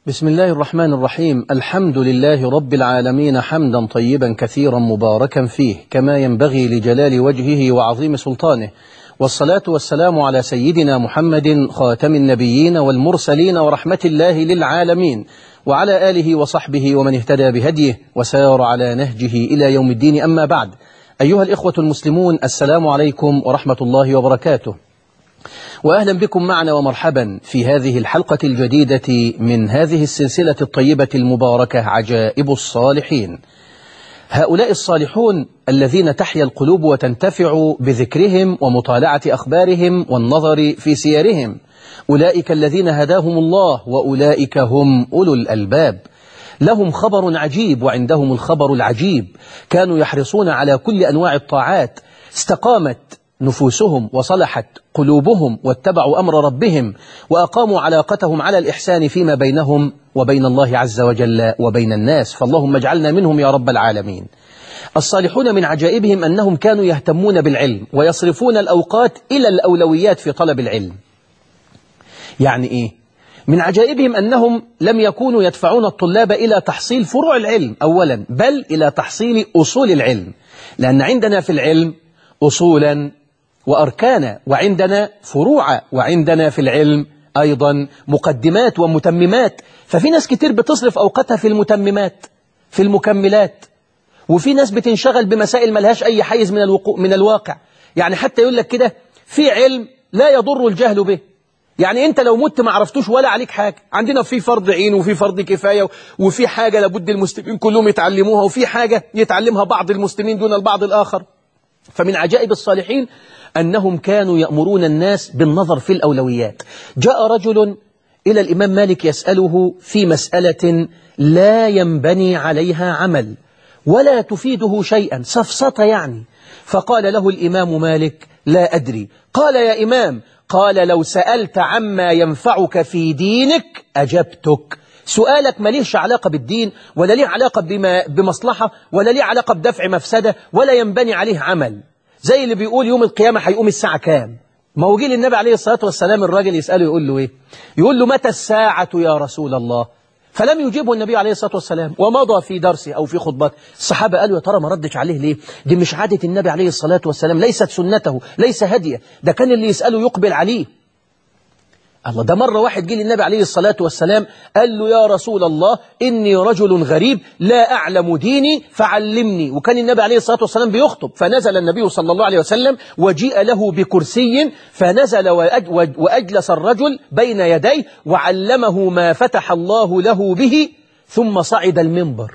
بسم الله الرحمن الرحيم الحمد لله رب العالمين حمدا طيبا كثيرا مباركا فيه كما ينبغي لجلال وجهه وعظيم سلطانه والصلاة والسلام على سيدنا محمد خاتم النبيين والمرسلين ورحمة الله للعالمين وعلى آله وصحبه ومن اهتدى بهديه وسار على نهجه إلى يوم الدين أما بعد أيها الإخوة المسلمون السلام عليكم ورحمة الله وبركاته وأهلا بكم معنا ومرحبا في هذه الحلقة الجديدة من هذه السلسلة الطيبة المباركة عجائب الصالحين هؤلاء الصالحون الذين تحيا القلوب وتنتفع بذكرهم ومطالعة أخبارهم والنظر في سيرهم أولئك الذين هداهم الله وأولئك هم أولو الألباب لهم خبر عجيب وعندهم الخبر العجيب كانوا يحرصون على كل أنواع الطاعات استقامت نفوسهم وصلحت قلوبهم واتبعوا أمر ربهم وأقاموا علاقتهم على الإحسان فيما بينهم وبين الله عز وجل وبين الناس فاللهم اجعلنا منهم يا رب العالمين الصالحون من عجائبهم أنهم كانوا يهتمون بالعلم ويصرفون الأوقات إلى الأولويات في طلب العلم يعني إيه؟ من عجائبهم أنهم لم يكونوا يدفعون الطلاب إلى تحصيل فروع العلم أولا بل إلى تحصيل أصول العلم لأن عندنا في العلم أصولا وأركانا وعندنا فروع وعندنا في العلم أيضا مقدمات ومتممات ففي ناس كتير بتصرف أوقاتها في المتممات في المكملات وفي ناس بتنشغل بمسائل ملهاش أي حيز من, الوقو من الواقع يعني حتى يقول لك كده في علم لا يضر الجهل به يعني انت لو مت ما عرفتوش ولا عليك حاجة عندنا في فرض عين وفي فرض كفاية وفي حاجة لابد المسلمين كلهم يتعلموها وفي حاجة يتعلمها بعض المسلمين دون البعض الآخر فمن عجائب الصالحين أنهم كانوا يأمرون الناس بالنظر في الأولويات جاء رجل إلى الإمام مالك يسأله في مسألة لا ينبني عليها عمل ولا تفيده شيئا سفسطة يعني فقال له الإمام مالك لا أدري قال يا إمام قال لو سألت عما ينفعك في دينك أجبتك سؤالك ما ليش علاقة بالدين ولا ليه علاقة بما بمصلحة ولا ليه علاقة بدفع مفسدة ولا ينبني عليه عمل زي اللي بيقول يوم القيامة هيقوم الساعة كام ما هو جه للنبي عليه الصلاة والسلام الراجل يسأله يقول له إيه يقول له متى الساعة يا رسول الله فلم يجيبه النبي عليه الصلاة والسلام ومضى في درسه أو في خطبته الصحابة قالوا يا ترى ما ردش عليه ليه دي مش عادة النبي عليه الصلاة والسلام ليست سنته ليس هديه ده كان اللي يسأله يقبل عليه الله ده مرة واحد جه للنبي عليه الصلاة والسلام قال له يا رسول الله إني رجل غريب لا أعلم ديني فعلمني وكان النبي عليه الصلاة والسلام بيخطب فنزل النبي صلى الله عليه وسلم وجيء له بكرسي فنزل وأجلس الرجل بين يديه وعلمه ما فتح الله له به ثم صعد المنبر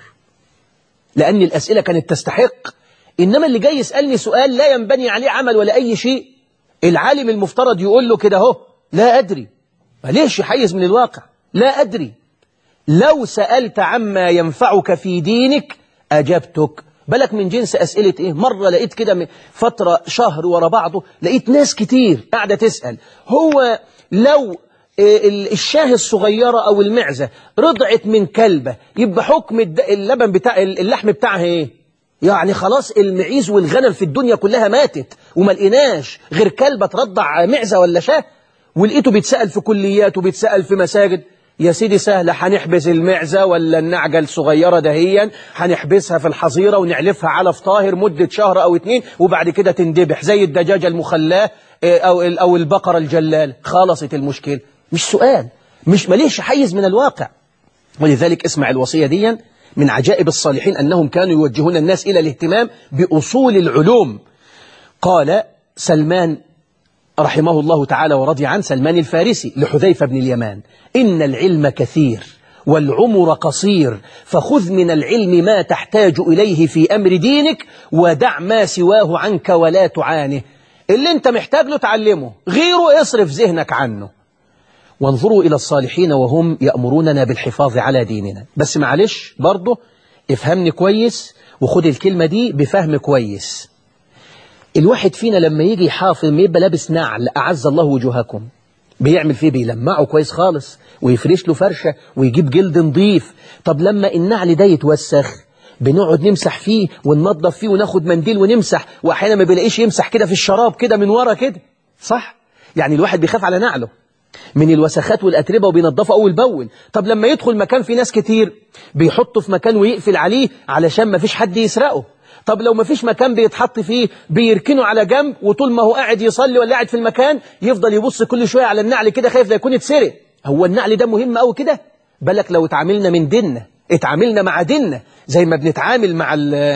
لأن الأسئلة كانت تستحق إنما اللي جاي يسألني سؤال لا ينبني عليه عمل ولا أي شيء العالم المفترض يقول له كده اهو لا أدري ليش يحيز من الواقع لا أدري لو سألت عما ينفعك في دينك أجبتك بالك من جنس أسئلة إيه مرة لقيت كده فترة شهر ورا بعضه لقيت ناس كتير قاعدة تسأل هو لو الشاه الصغيرة أو المعزة رضعت من كلبة يبقى حكم اللبن بتاع اللحم بتاعها إيه يعني خلاص المعيز والغنم في الدنيا كلها ماتت وما لقيناش غير كلبة ترضع معزة ولا شاه ولقيته بيتسأل في كليات وبيتسأل في مساجد يا سيدي سهلة هنحبس المعزة ولا النعجة الصغيرة دهيا هنحبسها في الحظيرة ونعلفها على طاهر مدة شهر أو اتنين وبعد كده تندبح زي الدجاجة المخلاة أو أو البقرة الجلال خلصت المشكلة مش سؤال مش مليش حيز من الواقع ولذلك اسمع الوصية دي من عجائب الصالحين أنهم كانوا يوجهون الناس إلى الاهتمام بأصول العلوم قال سلمان رحمه الله تعالى ورضي عن سلمان الفارسي لحذيفة بن اليمان إن العلم كثير والعمر قصير فخذ من العلم ما تحتاج إليه في أمر دينك ودع ما سواه عنك ولا تعانه اللي انت محتاج له تعلمه غيره اصرف ذهنك عنه وانظروا إلى الصالحين وهم يأمروننا بالحفاظ على ديننا بس معلش برضه افهمني كويس وخد الكلمة دي بفهم كويس الواحد فينا لما يجي يحافظ ما يبقى لابس نعل أعز الله وجوهكم بيعمل فيه بيلمعه كويس خالص ويفرش له فرشة ويجيب جلد نظيف طب لما النعل ده يتوسخ بنقعد نمسح فيه وننظف فيه وناخد منديل ونمسح وأحيانا ما بيلاقيش يمسح كده في الشراب كده من ورا كده صح؟ يعني الواحد بيخاف على نعله من الوسخات والأتربة وبينظفه أول بأول طب لما يدخل مكان فيه ناس كتير بيحطه في مكان ويقفل عليه علشان ما فيش حد يسرقه طب لو ما فيش مكان بيتحط فيه بيركنه على جنب وطول ما هو قاعد يصلي ولا قاعد في المكان يفضل يبص كل شوية على النعل كده خايف لا يكون اتسرق هو النعل ده مهم قوي كده بالك لو اتعاملنا من ديننا اتعاملنا مع ديننا زي ما بنتعامل مع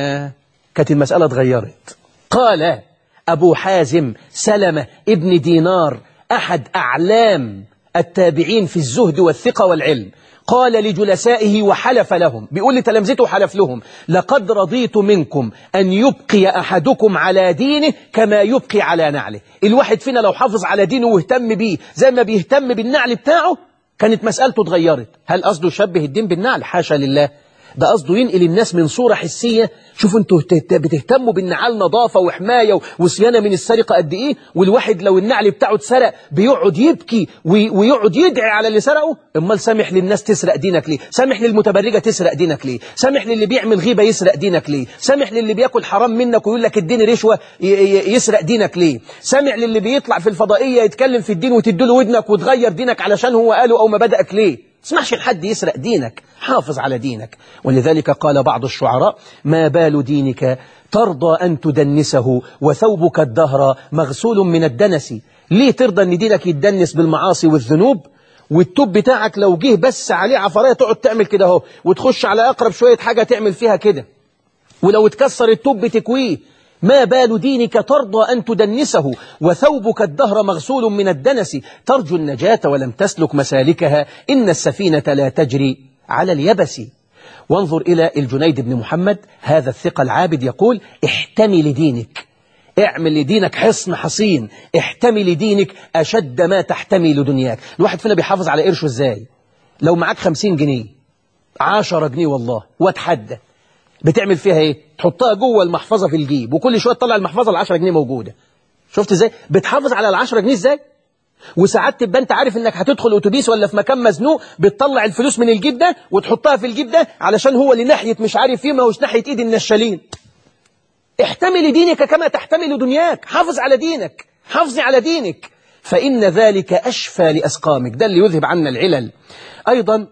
كانت المسألة اتغيرت قال أبو حازم سلمة ابن دينار أحد أعلام التابعين في الزهد والثقة والعلم قال لجلسائه وحلف لهم بيقول لتلامذته وحلف لهم لقد رضيت منكم أن يبقي أحدكم على دينه كما يبقي على نعله الواحد فينا لو حافظ على دينه واهتم بيه زي ما بيهتم بالنعل بتاعه كانت مسألته اتغيرت هل قصده يشبه الدين بالنعل حاشا لله ده قصده ينقل الناس من صورة حسية شوفوا انتوا بتهتموا بالنعال نظافة وحماية وصيانة من السرقة قد ايه والواحد لو النعل بتاعه اتسرق بيقعد يبكي ويقعد يدعي على اللي سرقه امال سامح للناس تسرق دينك ليه سامح للمتبرجة تسرق دينك ليه سامح للي بيعمل غيبة يسرق دينك ليه سامح للي بياكل حرام منك ويقول لك اديني رشوة يسرق دينك ليه سامح للي بيطلع في الفضائية يتكلم في الدين وتديله ودنك وتغير دينك علشان هو قاله او مبادئك ليه تسمحش لحد يسرق دينك حافظ على دينك ولذلك قال بعض الشعراء ما بال دينك ترضى أن تدنسه وثوبك الدهر مغسول من الدنس ليه ترضى أن دينك يتدنس بالمعاصي والذنوب والتوب بتاعك لو جه بس عليه عفرية تقعد تعمل كده اهو وتخش على أقرب شوية حاجة تعمل فيها كده ولو اتكسر التوب بتكويه ما بال دينك ترضى أن تدنسه وثوبك الدهر مغسول من الدنس ترجو النجاة ولم تسلك مسالكها إن السفينة لا تجري على اليبس وانظر إلى الجنيد بن محمد هذا الثقة العابد يقول احتمي لدينك اعمل لدينك حصن حصين احتمي لدينك أشد ما تحتمي لدنياك الواحد فينا بيحافظ على قرشه ازاي لو معاك خمسين جنيه عشرة جنيه والله واتحدى بتعمل فيها ايه تحطها جوه المحفظة في الجيب وكل شوية تطلع المحفظة العشرة جنيه موجودة شفت ازاي بتحافظ على العشرة جنيه ازاي وساعات تبقى انت عارف انك هتدخل اتوبيس ولا في مكان مزنوق بتطلع الفلوس من الجيب ده وتحطها في الجيب ده علشان هو اللي ناحية مش عارف فيه ما هوش ناحية ايد النشالين احتمل دينك كما تحتمل دنياك حافظ على دينك حافظي على دينك فإن ذلك أشفى لأسقامك ده اللي يذهب عنا العلل أيضا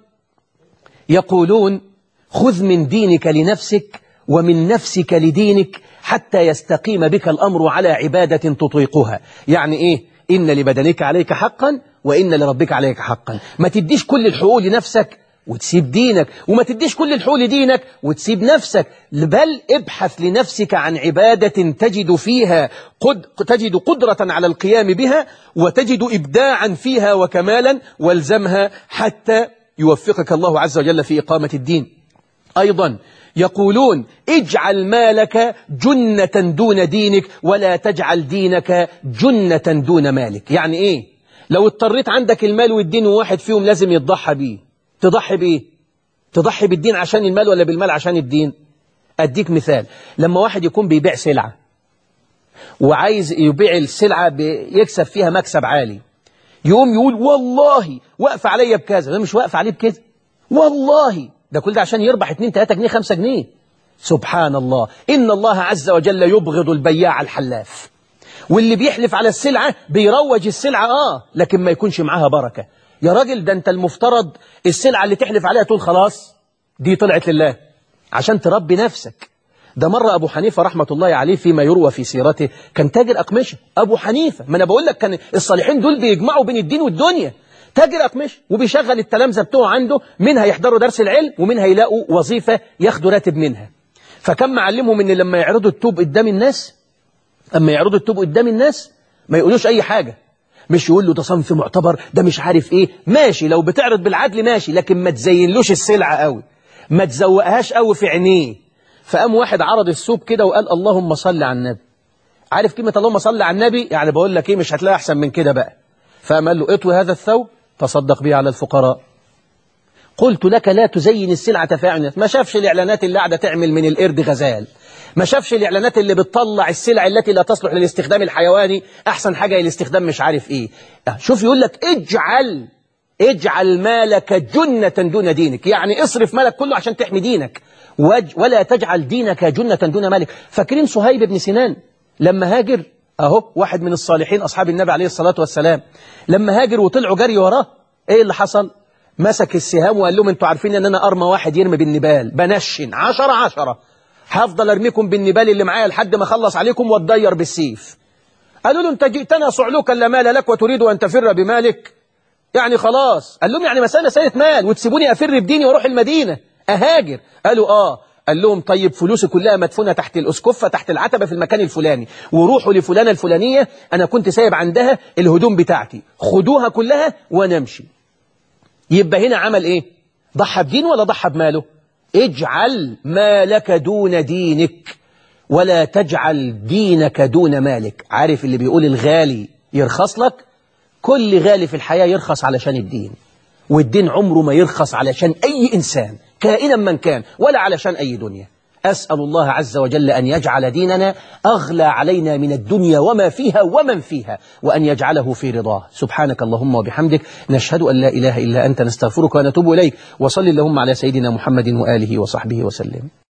يقولون خذ من دينك لنفسك ومن نفسك لدينك حتى يستقيم بك الأمر على عبادة تطيقها يعني إيه إن لبدنك عليك حقا وإن لربك عليك حقا ما تديش كل الحقوق لنفسك وتسيب دينك وما تديش كل الحقوق لدينك وتسيب نفسك بل ابحث لنفسك عن عبادة تجد فيها قد تجد قدرة على القيام بها وتجد إبداعا فيها وكمالا والزمها حتى يوفقك الله عز وجل في إقامة الدين أيضا يقولون اجعل مالك جنة دون دينك ولا تجعل دينك جنة دون مالك يعني ايه لو اضطريت عندك المال والدين وواحد فيهم لازم يتضحى بيه تضحي بإيه تضحي بالدين عشان المال ولا بالمال عشان الدين أديك مثال لما واحد يكون بيبيع سلعة وعايز يبيع السلعة بيكسب فيها مكسب عالي يقوم يقول والله وقف عليا بكذا مش واقف عليه بكذا والله ده كل ده عشان يربح 2 3 جنيه 5 جنيه سبحان الله إن الله عز وجل يبغض البياع الحلاف واللي بيحلف على السلعة بيروج السلعة آه لكن ما يكونش معاها بركة يا راجل ده أنت المفترض السلعة اللي تحلف عليها تقول خلاص دي طلعت لله عشان تربي نفسك ده مرة أبو حنيفة رحمة الله عليه فيما يروى في سيرته كان تاجر أقمشة أبو حنيفة ما أنا بقول لك كان الصالحين دول بيجمعوا بين الدين والدنيا تاجر أقمشة وبيشغل التلامذة بتوعه عنده منها يحضروا درس العلم ومنها يلاقوا وظيفة ياخدوا راتب منها فكان معلمهم ان لما يعرضوا التوب قدام الناس اما يعرضوا التوب قدام الناس ما يقولوش اي حاجة مش يقول له ده صنف معتبر ده مش عارف ايه ماشي لو بتعرض بالعدل ماشي لكن ما تزينلوش السلعة قوي ما تزوقهاش قوي في عينيه فقام واحد عرض الثوب كده وقال اللهم صل على النبي عارف كلمة اللهم صل على النبي يعني بقول لك ايه مش هتلاقي احسن من كده بقى فقام قال له اطوي هذا الثوب تصدق به على الفقراء قلت لك لا تزين السلعة فاعنت ما شافش الإعلانات اللي قاعدة تعمل من القرد غزال ما شافش الإعلانات اللي بتطلع السلع التي لا تصلح للاستخدام الحيواني أحسن حاجة للاستخدام مش عارف إيه شوف يقول لك اجعل اجعل مالك جنة دون دينك يعني اصرف مالك كله عشان تحمي دينك ولا تجعل دينك جنة دون مالك فاكرين صهيب بن سنان لما هاجر أهو واحد من الصالحين أصحاب النبي عليه الصلاة والسلام لما هاجر وطلعوا جري وراه إيه اللي حصل مسك السهام وقال لهم انتوا عارفين ان انا ارمى واحد يرمي بالنبال بنشن عشرة عشرة هفضل ارميكم بالنبال اللي معايا لحد ما اخلص عليكم واتضير بالسيف قالوا له انت جئتنا صعلوكا لا مال لك وتريد ان تفر بمالك يعني خلاص قال لهم يعني مسألة مسألة مال وتسيبوني افر بديني واروح المدينة اهاجر قالوا اه قال لهم طيب فلوسي كلها مدفونة تحت الأسكفة تحت العتبة في المكان الفلاني وروحوا لفلانة الفلانية أنا كنت سايب عندها الهدوم بتاعتي خدوها كلها وانا امشي يبقى هنا عمل ايه ضحى بدين ولا ضحى بماله اجعل مالك دون دينك ولا تجعل دينك دون مالك عارف اللي بيقول الغالي يرخص لك كل غالي في الحياة يرخص علشان الدين والدين عمره ما يرخص علشان أي إنسان كائنا من كان ولا علشان أي دنيا أسأل الله عز وجل أن يجعل ديننا أغلى علينا من الدنيا وما فيها ومن فيها وأن يجعله في رضاه سبحانك اللهم وبحمدك نشهد أن لا إله إلا أنت نستغفرك ونتوب إليك وصل اللهم على سيدنا محمد وآله وصحبه وسلم